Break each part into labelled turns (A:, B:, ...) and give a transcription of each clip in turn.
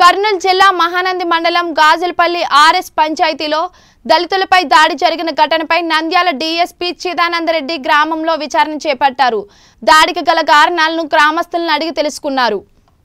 A: కర్నూలు జిల్లా మహానంది మండలం గాజులపల్లి ఆర్ఎస్ పంచాయతీలో దళితులపై దాడి జరిగిన ఘటనపై నంద్యాల డీఎస్పీ చిదానందరెడ్డి గ్రామంలో విచారణ చేపట్టారు దాడికి గల కారణాలను గ్రామస్తులను అడిగి తెలుసుకున్నారు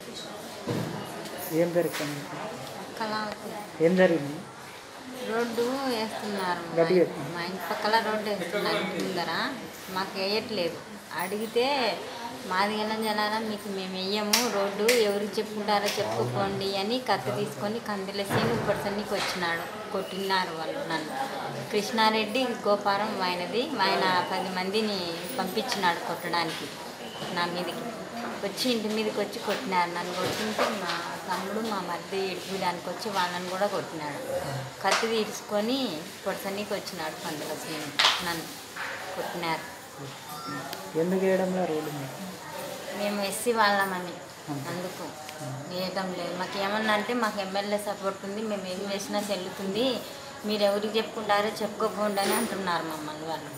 B: ఏం జరిగింది
C: కళావతి
B: ఏం జరిగింది
C: రోడ్డు వేస్తున్నారు మా
B: గట్టిగా
C: ఇంటి- మా ఇంటి పక్కల రోడ్డు వేస్తున్నారు ఇంటి ముందర మాకు వేయట్లేదు అడిగితే మాది జనారా మీకు మేము వెయ్యము రోడ్డు ఎవరికి చెప్పుకుంటారో చెప్పుకోండి అని కత్తి తీసుకొని కందిలేసి ఉపడిసన్నికి వచ్చినాడు కొట్టినారు వాళ్ళు నన్ను కృష్ణారెడ్డి గోపారం ఆయనది ఆయన పది మందిని పంపించినాడు కొట్టడానికి నా మీదకి వచ్చి ఇంటి మీదకి వచ్చి కొట్టినారు నన్ను కొట్టింటే మా తమ్ముడు మా మధ్య ఇడిపిడానికి వచ్చి వాళ్ళని కూడా కొట్టినాడు కత్తి తీసుకొని పొడసనికి వచ్చినాడు పండుగ సీన్ నన్ను కొట్టినారు
B: ఎందుకు వేయడంలో రోడ్డు మీద
C: మేము ఎస్సీ వాళ్ళమని అందుకు వేయటం లేదు మాకు ఏమన్నా అంటే మాకు ఎమ్మెల్యే సపోర్ట్ ఉంది మేము ఏం చేసినా చెల్లుతుంది మీరు ఎవరికి చెప్పుకుంటారో చెప్పుకోకుండా అని అంటున్నారు మమ్మల్ని వాళ్ళు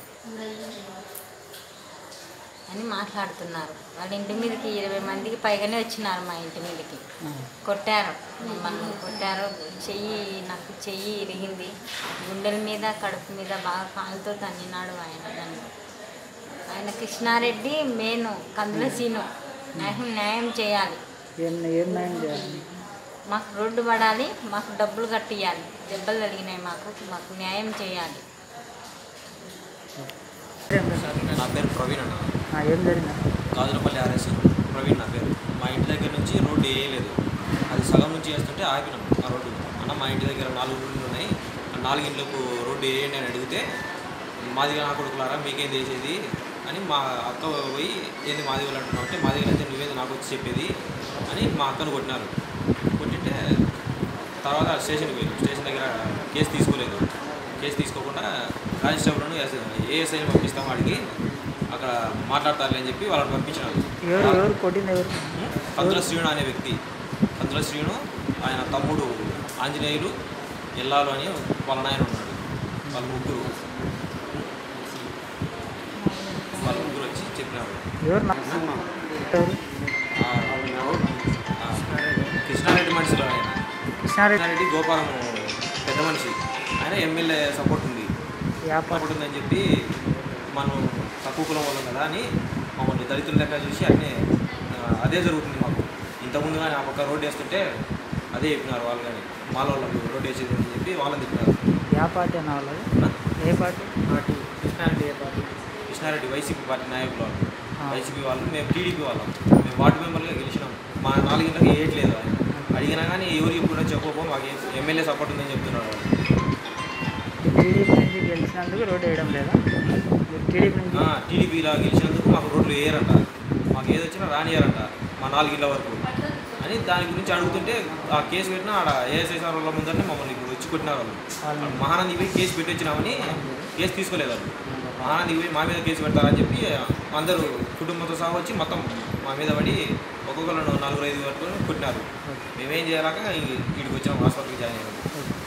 C: అని మాట్లాడుతున్నారు వాళ్ళ ఇంటి మీదకి ఇరవై మందికి పైగానే వచ్చినారు మా ఇంటి మీదకి కొట్టారు మమ్మల్ని కొట్టారు చెయ్యి నాకు చెయ్యి ఇరిగింది గుండెల మీద కడుపు మీద బాగా కాలుతో తన్నినాడు ఆయన నన్ను ఆయన కృష్ణారెడ్డి మేను కందుల సీను నాకు న్యాయం చేయాలి
B: ఏం ఏం న్యాయం చేయాలి
C: మాకు రోడ్డు పడాలి మాకు డబ్బులు కట్టియాలి దెబ్బలు కలిగినాయి మాకు మాకు న్యాయం చేయాలి
B: ఏం జరిగింది?
D: నా పేరు ప్రవీణ్ అన్న
B: ఆ, ఏం జరిగింది
D: గాజులపల్లి ఆర్ఎస్ ప్రవీణ్ నా పేరు మా ఇంటి దగ్గర నుంచి రోడ్డు వేయలేదు అది సగం నుంచి వేస్తుంటే ఆపినాం ఆ రోడ్డు అన్న మా ఇంటి దగ్గర నాలుగు ఇళ్ళు ఉన్నాయి ఆ నాలుగు ఇంట్లకు రోడ్డు వేయండి అని అడిగితే మాదిగా నా కొడుకులారా మీకేం చేసేది అని మా అక్క పోయి ఏంది మాది వాళ్ళు అంటున్నావు అంటే మాది అయితే నువ్వేది నాకు వచ్చి చెప్పేది అని మా అక్కను కొట్టినారు కొట్టింటే తర్వాత స్టేషన్కి పోయి స్టేషన్ దగ్గర కేసు తీసుకోలేదు కేసు తీసుకోకుండా కానిస్టేబుల్ను ఏఎస్ఐని పంపిస్తాం వాడికి అక్కడ మాట్లాడతారులే అని చెప్పి వాళ్ళని పంపించినారు
B: ఎవరు ఎవరు కొట్టింది ఎవరు
D: కందుల శ్రీను అనే వ్యక్తి కందుల శ్రీను ఆయన తమ్ముడు ఆంజనేయులు ఎల్లాలు అని వాళ్ళ నాయన ఉన్నాడు వాళ్ళ ముగ్గురు వాళ్ళ ముగ్గురు వచ్చి చెప్పినారు
B: ఎవరు నా- ఎవరు
D: ఆ, ఆ, కృష్ణారెడ్డి మనిషిలో ఆయన
B: కృష్ణారెడ్డి
D: కృష్ణారెడ్డి గోపాలం పెద్ద మనిషి ఆయన ఎమ్మెల్యే సపోర్ట్ ఉంది
B: వ్యాపారం
D: సపోర్ట్ ఉందని చెప్పి మనం తక్కువ కులం వాళ్ళం కదా అని మమ్మల్ని దళితుల లెక్క చూసి అట్నే ఆ, అదే జరుగుతుంది మాకు ఇంతకుముందు కానీ ఆ పక్క రోడ్డు వేస్తుంటే అదే చెప్పినారు వాళ్ళు కానీ మాల వాళ్ళు రోడ్డు వేసేది అని చెప్పి వాళ్ళని చెప్పినారు
B: యా పార్టీ అన్న వాళ్ళది ఏ పార్టీ పార్టీ కృష్ణారెడ్డి ఏ పార్టీ
D: కృష్ణారెడ్డి వైసీపీ పార్టీ నాయకులు వాళ్ళు
B: ఆ.
D: వైసీపీ వాళ్ళు మేము టీడీపీ వాళ్ళం మేము వార్డు మెంబర్గా గెలిచినాం మా నాలుగింటికి వేయట్లేదు ఆయన అడిగినా కానీ ఎవరు ఇప్పుడు చెప్పకపో మాకు ఎమ్మెల్యే సపోర్ట్ ఉందని చెప్తున్నారు వాళ్ళు
B: టీడీపీ నుంచి గెలిచినందుకు రోడ్డు వేయడం లేదా మీరు టీడీపీ నుంచి
D: ఆ, టీడీపీలో గెలిచినందుకు మాకు రోడ్లు వేయరంట మాకు ఏది వచ్చినా రానియారంట మా నాలుగిళ్ళ వరకు అని దాని గురించి అడుగుతుంటే ఆ కేసు పెట్టినా ఆడ ఏఎస్ఐ సార్ వాళ్ళ ముందరనే మమ్మల్ని ఇప్పుడు వచ్చి కొట్టినారు వాళ్ళు మహానందికి పోయి కేసు పెట్టి వచ్చినామని కేసు తీసుకోలేదు వాళ్ళు మహానందికి పోయి మా మీద కేసు పెడతారని చెప్పి అందరూ కుటుంబంతో సహా వచ్చి మొత్తం మా మీద పడి ఒక్కొక్కరు నలుగురు ఐదు వరకు కొట్టినారు మేమేం చేయాలాక ఇక్కడికి వచ్చినాం హాస్పిటల్కి జాయిన్ అయ్యాము